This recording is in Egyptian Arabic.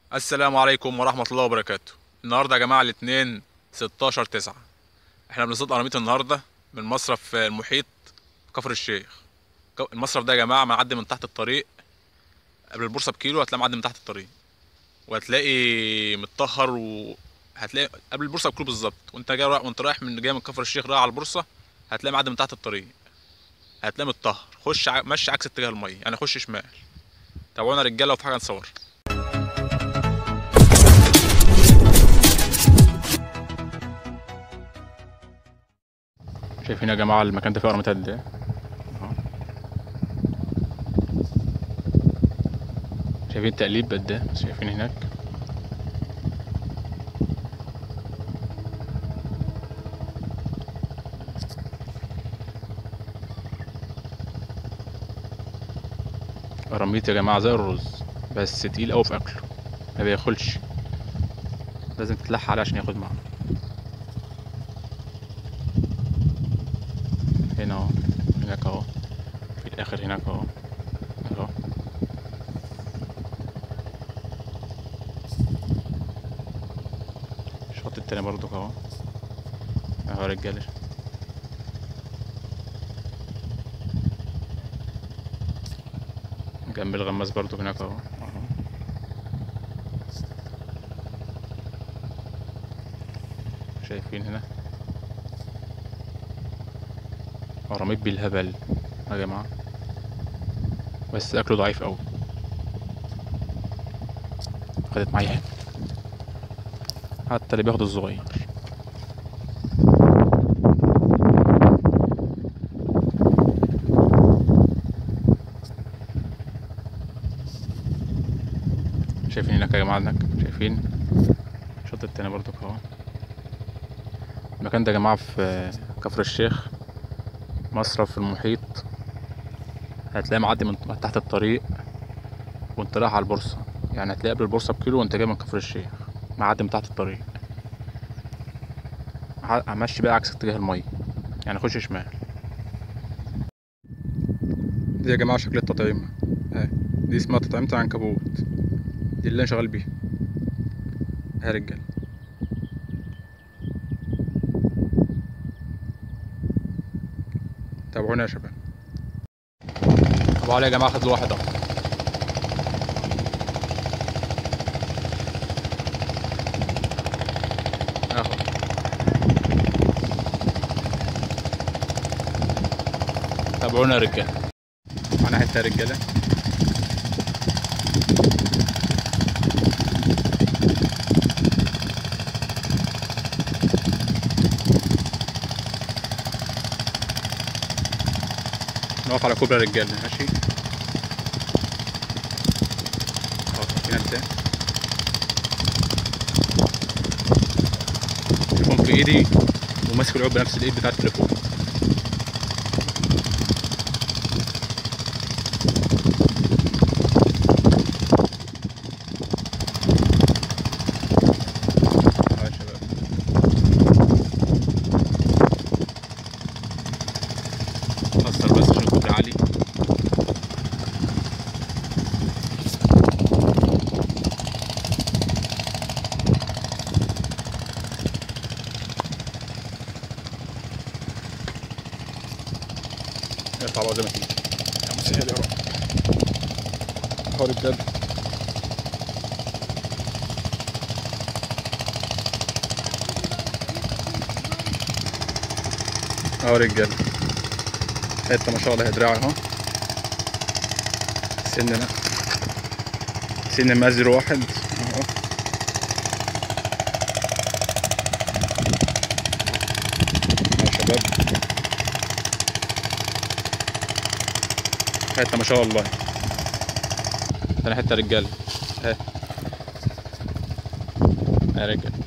السلام عليكم ورحمة الله وبركاته النهاردة يا جماعة الاثنين 16 9 احنا بنصطاد قراميط النهاردة من مصرف المحيط كفر الشيخ ك- المصرف ده يا جماعة معدي من تحت الطريق قبل البورصة بكيلو هتلاقي معدي من تحت الطريق وهتلاقي متطهر وهتلاقي قبل البورصة بكيلو بالظبط وانت جاي وانت رايح من جاي من كفر الشيخ رايح على البورصة هتلاقي معدي من تحت الطريق هتلاقي متطهر خش ع... مشي عكس اتجاه المية يعني خش شمال تابعونا رجالة وفي حاجة نصور شايفين يا جماعة المكان ده فيه قراميط قد ايه اهو. شايفين التقليب قد ايه بس شايفين هناك قراميط يا جماعة زي الرز بس تقيل أوي في أكله ما بياكلش لازم تتلح عليه عشان ياخد معاه هنا اهو هناك اهو في الاخر هناك اهو اهو الشوط التاني برضو اهو اهو يا رجاله جنب الغماز برضو هناك اهو اهو شايفين هنا قراميط بالهبل يا جماعة بس أكله ضعيف أوي خدت معايا هنا حتى اللي بياخد الصغير شايفين هناك يا جماعة هناك شايفين الشط التاني برضو اهو المكان ده يا جماعة في كفر الشيخ مصرف في المحيط هتلاقي معدي من تحت الطريق وانت رايح على البورصة يعني هتلاقي قبل البورصة بكيلو وانت جاي من كفر الشيخ معدي من تحت الطريق ه- همشي بقى عكس اتجاه المية يعني خش شمال دي يا جماعة شكل التطعيمة اهي دي اسمها تطعيمة العنكبوت دي اللي انا شغال بيها اهي يا رجالة تابعونا يا شباب ابو علي يا جماعه خد له واحد اهو اهو تابعونا يا رجاله معانا حته يا رجاله نقف على كوبري يا رجاله ماشي اهو شايفين قد ايه التليفون في ايدي وماسك العود بنفس الايد بتاع التليفون اهو يا شباب كسر بس عشان الكوبري عالي ارفع بقى زي ما تيجي يا مسهل يا رب اهو رجاله اهو رجاله حته ما شاء الله دراع اهو سن سن مازر واحد اهو اهو يا شباب حته ما شاء الله تاني حته رجاله اهي يا رجاله